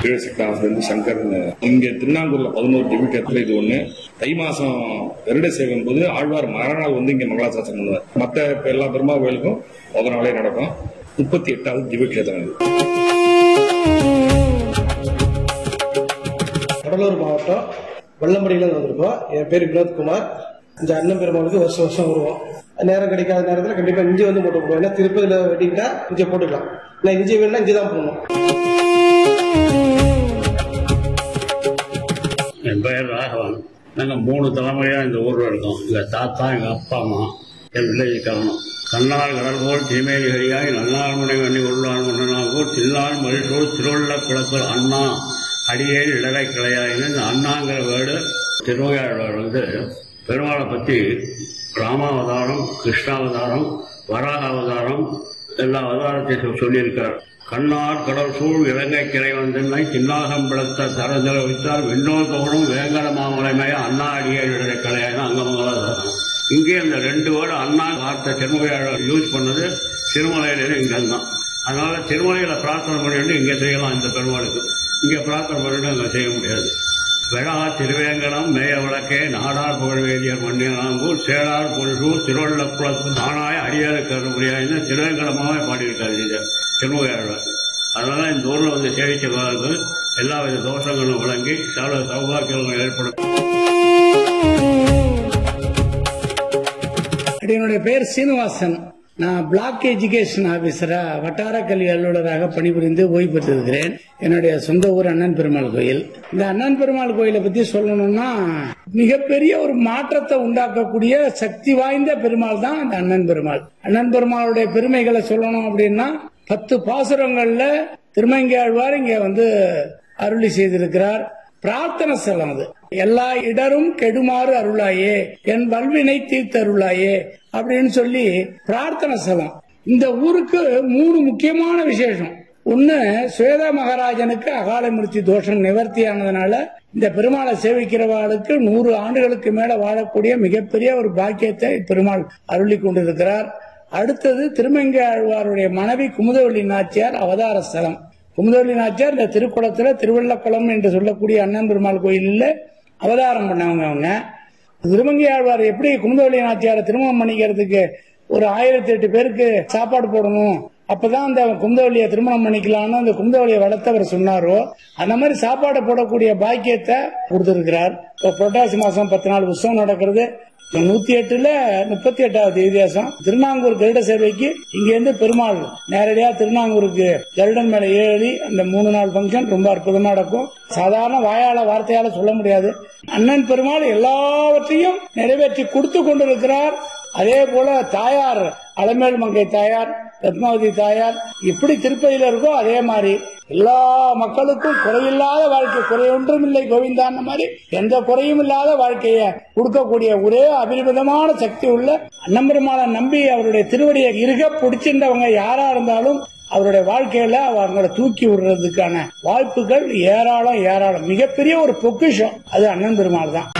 கீழசக்தானத்திலிருந்து சங்கர்னு இங்க திருநாங்கூர்ல பதினோரு திவ்யக்கத்துல இது ஒண்ணு தை மாசம் வருட சேவையும் போது ஆழ்வார் மறுநாள் வந்து இங்க மங்களாசாசனம் பண்ணுவார் மத்த இப்ப எல்லா பெருமா கோயிலுக்கும் முதல் நாளே நடக்கும் முப்பத்தி எட்டாவது திவ்யக்ஷேத்திரம் இது கடலூர் மாவட்டம் வெள்ளம்படியில வந்திருக்கோம் என் பேர் வினோத்குமார் இந்த அண்ணன் பெருமாளுக்கு வருஷம் வருஷம் வருவோம் நேரம் கிடைக்காத நேரத்தில் கண்டிப்பா இஞ்சி வந்து போட்டு போடுவோம் ஏன்னா திருப்பதியில வெட்டிக்கிட்டா இஞ்சி போட்டுக்கலாம் இல்லை இஞ்சி வேணும்னா இஞ்சி தான் போடணும் என் பெயர் ராகவன் நாங்கள் மூணு தலைமுறையாக இந்த ஊரில் இருக்கோம் எங்கள் தாத்தா எங்கள் அப்பா அம்மா என் வில்லேஜ் காரணம் கண்ணால் கடல் போல் தீமேலி ஹரியாய் நல்லால் முனை வண்ணி உள்ளான் மன்னனாகூர் தில்லால் மகிழ்ச்சோடு திருவள்ள பிளக்கல் அண்ணா அடியேன் இளரை கிளையாயின்னு இந்த அண்ணாங்கிற வேர்டு திருவையாழ்வார் வந்து பெருமாளை பற்றி ராமாவதாரம் கிருஷ்ணாவதாரம் வராக அவதாரம் எல்லா அவதாரத்தையும் சொல்லியிருக்கார் கண்ணார் கடல் சூழ் இலங்கை கிளை வந்தென்னை கிண்ணாகம் பிளத்த தரஞ்சல வைத்தால் விண்ணோர் தோறும் வேங்கட மாமலைமய அண்ணா அடியை கலையான அங்கமங்கலம் இங்கே இந்த ரெண்டு வேர்டு அண்ணா வார்த்தை திருமலையாளர் யூஸ் பண்ணது திருமலையில இங்கே தான் அதனால திருமலையில பிரார்த்தனை பண்ணிட்டு இங்கே செய்யலாம் இந்த பெருமாளுக்கு இங்கே பிரார்த்தனை பண்ணிட்டு அங்கே செய்ய முடியாது வெளா திருவேங்கடம் மேய விளக்கே நாடார் புகழ்வேதியர் மண்ணியனாங்கூர் சேடார் பொருசூர் திருவள்ளக்குளத்து நானாய அடியாறு கருமுறையாயின்னு திருவேங்கடமாவே பாடியிருக்காரு இது திருமுகையாழ்வார் அதனால இந்த ஊர்ல வந்து சேவிச்சவர்கள் எல்லா வித தோஷங்களும் விளங்கி சகல சௌபாக்கியங்களும் ஏற்படும் என்னுடைய பெயர் சீனிவாசன் நான் பிளாக் எஜுகேஷன் ஆபீசரா வட்டார கல்வி அலுவலராக பணிபுரிந்து ஓய்வு பெற்றிருக்கிறேன் என்னுடைய சொந்த ஊர் அண்ணன் பெருமாள் கோயில் இந்த அண்ணன் பெருமாள் கோயிலை பத்தி சொல்லணும்னா மிகப்பெரிய ஒரு மாற்றத்தை உண்டாக்கக்கூடிய சக்தி வாய்ந்த பெருமாள் தான் இந்த அண்ணன் பெருமாள் அண்ணன் பெருமாளுடைய பெருமைகளை சொல்லணும் அப்படின்னா பத்து பாசுரங்கள்ல திருமங்கையாழ்வார் இங்க வந்து அருளி செய்திருக்கிறார் பிரார்த்தனை ஸ்தலம் அது எல்லா இடரும் கெடுமாறு அருளாயே என் வல்வினை தீர்த்தருளாயே அப்படின்னு சொல்லி பிரார்த்தனை ஸ்தலம் இந்த ஊருக்கு மூணு முக்கியமான விசேஷம் ஒன்னு சுவேதா மகாராஜனுக்கு அகால மிருத்தி தோஷம் நிவர்த்தி ஆனதுனால இந்த பெருமாளை சேவிக்கிறவாளுக்கு நூறு ஆண்டுகளுக்கு மேல வாழக்கூடிய மிகப்பெரிய ஒரு பாக்கியத்தை பெருமாள் அருளி கொண்டிருக்கிறார் அடுத்தது திருமங்கை ஆழ்வாருடைய மனைவி குமுதவள்ளி நாச்சியார் அவதார ஸ்தலம் குமுதவள்ளி நாச்சியார் இந்த திருக்குளத்துல திருவள்ளக்குளம் என்று சொல்லக்கூடிய அண்ணன் பெருமாள் கோயிலில் அவதாரம் பண்ணவங்க அவங்க திருமங்கை ஆழ்வார் எப்படி குமுதவள்ளி நாச்சியாரை திருமணம் பண்ணிக்கிறதுக்கு ஒரு ஆயிரத்தி எட்டு பேருக்கு சாப்பாடு போடணும் அப்பதான் அந்த குமுதவள்ளியை திருமணம் பண்ணிக்கலாம்னு அந்த குமுதவள்ளியை வளர்த்தவர் சொன்னாரோ அந்த மாதிரி சாப்பாடு போடக்கூடிய பாக்கியத்தை கொடுத்திருக்கிறார் இப்போ புரட்டாசி மாசம் பத்து நாள் உற்சவம் நடக்கிறது நூத்தி எட்டுல முப்பத்தி எட்டாவது வித்தியாசம் திருநாங்கூர் கருட சேவைக்கு இங்க இருந்து பெருமாள் நேரடியா திருநாங்கூருக்கு கருடன் மேல ஏறி அந்த மூணு நாள் ஃபங்க்ஷன் ரொம்ப அற்புதமா நடக்கும் சாதாரண வாயால வார்த்தையால சொல்ல முடியாது அண்ணன் பெருமாள் எல்லாவற்றையும் நிறைவேற்றி கொடுத்து கொண்டிருக்கிறார் அதே போல தாயார் அலமேல் மங்கை தாயார் பத்மாவதி தாயார் எப்படி திருப்பதியில இருக்கோ அதே மாதிரி எல்லா மக்களுக்கும் குறையில்லாத வாழ்க்கை குறை ஒன்றும் இல்லை கோவிந்தான மாதிரி எந்த குறையும் இல்லாத வாழ்க்கையை கொடுக்கக்கூடிய ஒரே அபரிமிதமான சக்தி உள்ள அன்னம்பெருமாளை நம்பி அவருடைய திருவடியை இருக பிடிச்சிருந்தவங்க யாரா இருந்தாலும் அவருடைய வாழ்க்கையில அவங்களை தூக்கி விடுறதுக்கான வாய்ப்புகள் ஏராளம் ஏராளம் மிகப்பெரிய ஒரு பொக்கிஷம் அது அண்ணன் பெருமாள் தான்